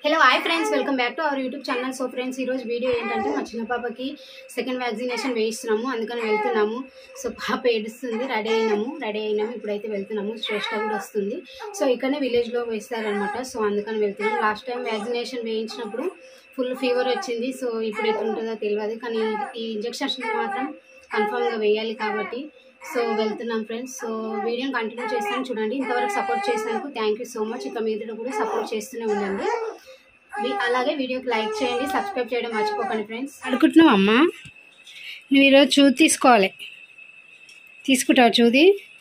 Hello hi friends welcome back to our YouTube channel so friends ఈరోజు video ఏంటంటే మా చిన్న పాపకి సెకండ్ వ్యాక్సినేషన్ వేయిస్తున్నాము అందుకని వెళ్తున్నాము సో పాప ఏడుస్తుంది రెడీ అయినాము రెడీ అయినాము ఇప్పుడైతే వెళ్తున్నాము శ్రేష్ట కూడా వస్తుంది సో ఇక్కడనే విలేజ్లో వేస్తారనమాట సో అందుకని వెళ్తున్నాము లాస్ట్ టైం వ్యాక్సినేషన్ వేయించినప్పుడు ఫుల్ ఫీవర్ వచ్చింది సో ఇప్పుడు ఎట్లుంటుందో తెలియదు కానీ ఈ ఇంజెక్షన్స్ మాత్రం కన్ఫామ్గా వేయాలి కాబట్టి సో వెళ్తున్నాం ఫ్రెండ్స్ సో వీడియోని కంటిన్యూ చేస్తాను చూడండి ఇంతవరకు సపోర్ట్ చేసినందుకు థ్యాంక్ యూ సో మచ్ ఇక మీద కూడా సపోర్ట్ చేస్తూనే ఉండండి వి- అలాగే వీడియోకి లైక్ చేయండి సబ్స్క్రైబ్ చేయడం మర్చిపోకండి ఫ్రెండ్స్ అడుగుతున్నావు అమ్మా నువ్వు ఈరోజు చూది తీసుకోవాలి తీసుకుంటావు చూది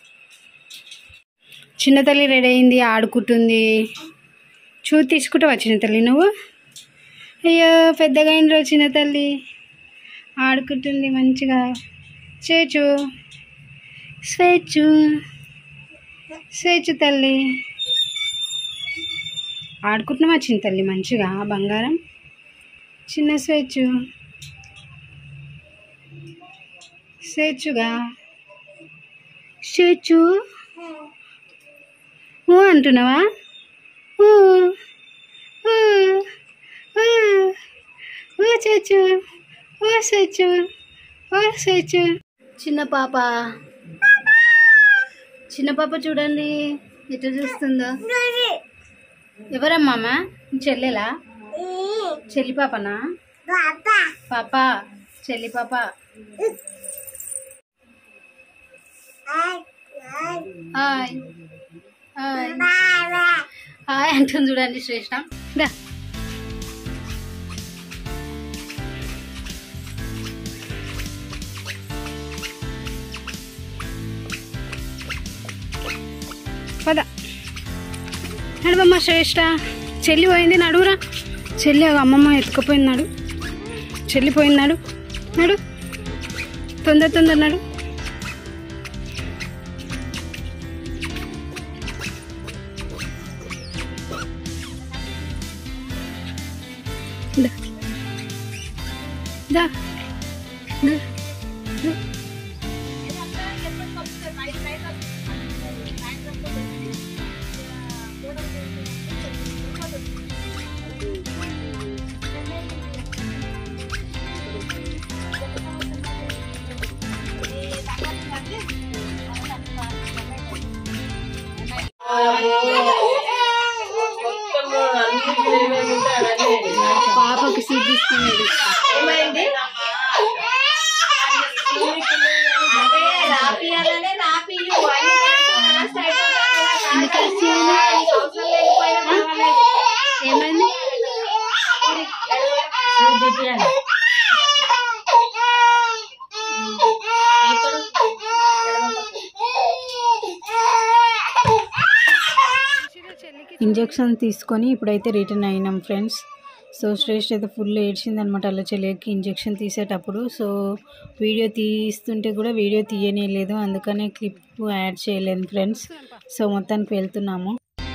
చిన్న తల్లి రెడీ అయింది ఆడుకుంటుంది చూది తీసుకుంటావా చిన్న తల్లి నువ్వు అయ్యో పెద్దగా అయిందిరో చిన్న తల్లి ఆడుకుంటుంది మంచిగా చేచు స్వేచ్ఛు స్వేచ్ఛ తల్లి ఆడుకుంటున్నామా చిన్న తల్లి మంచిగా బంగారం చిన్న స్వేచ్ఛు స్వేచ్ఛుగా స్వేచ్ఛు ఊ అంటున్నావా ఊ ఊ ఊ ఊ స్వేచ్ఛు ఊ స్వేచ్ఛు ఊ స్వేచ్ఛు చిన్న పాప చిన్న పాప చూడండి ఎట్లా చూస్తుందో ఎవరమ్మా అమ్మ? నీ చెల్లెలా చెల్లి పాపనా పాప చెల్లి పాప హాయ్ హాయ్ హాయ్ అంటుంది చూడండి శ్రేష్ట దా పద నడువమ్మ శ్రేష్ట చెల్లి పోయింది నడువురా చెల్లి అగో అమ్మమ్మ ఎత్తుకుపోయింది నడు చెల్లి పోయింది నడు నడు తొందర తొందర నడు దా. దా. దా. దా. పాపకి సీట్ తీసుకున్నాడు ఏమైంది ఇంజెక్షన్ తీసుకొని ఇప్పుడైతే రిటర్న్ అయినాం ఫ్రెండ్స్ సో శ్రేష్ఠ అయితే ఫుల్ ఏడ్చింది అనమాట అలా చెల్లికి ఇంజెక్షన్ తీసేటప్పుడు సో వీడియో తీస్తుంటే కూడా వీడియో తీయనే లేదు అందుకనే క్లిప్ యాడ్ చేయలేదు ఫ్రెండ్స్ సో మొత్తానికి వెళ్తున్నాము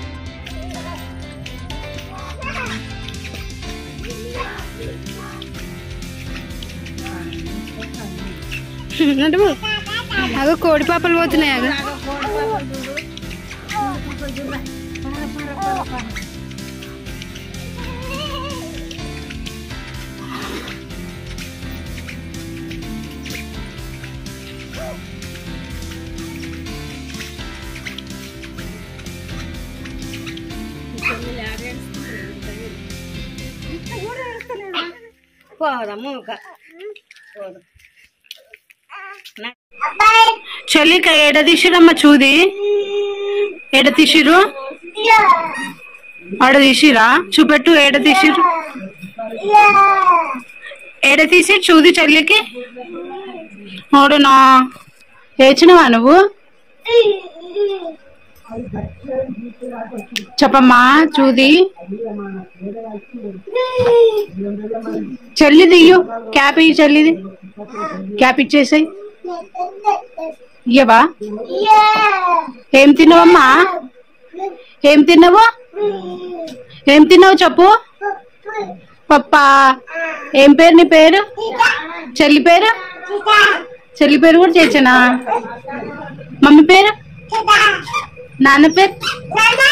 నడుము అగో కోడి పాపలు పోతున్నాయి అగో పోదాము చెల్లిక ఎడ తీసిరమ్మ చూది ఎడ తీసిరు ఆడ తీసిరా చూపెట్టు ఏడ తీసిరు ఏడ తీసి చూది చెల్లికి ఓడునా ఏచినవా నువ్వు చెప్పమ్మా చూది చెల్లి దియ్యు క్యాప్ ఇయ్యి చెల్లిది క్యాప్ ఇచ్చేసాయి ఇయ్యవా ఏం తిన్నావమ్మా ఏం తిన్నావు ఏం తిన్నావు చెప్పు పప్పా ఏం పేరు నీ పేరు చెల్లి పేరు చెల్లి పేరు కూడా చేసానా మమ్మీ పేరు నాన్న పేరు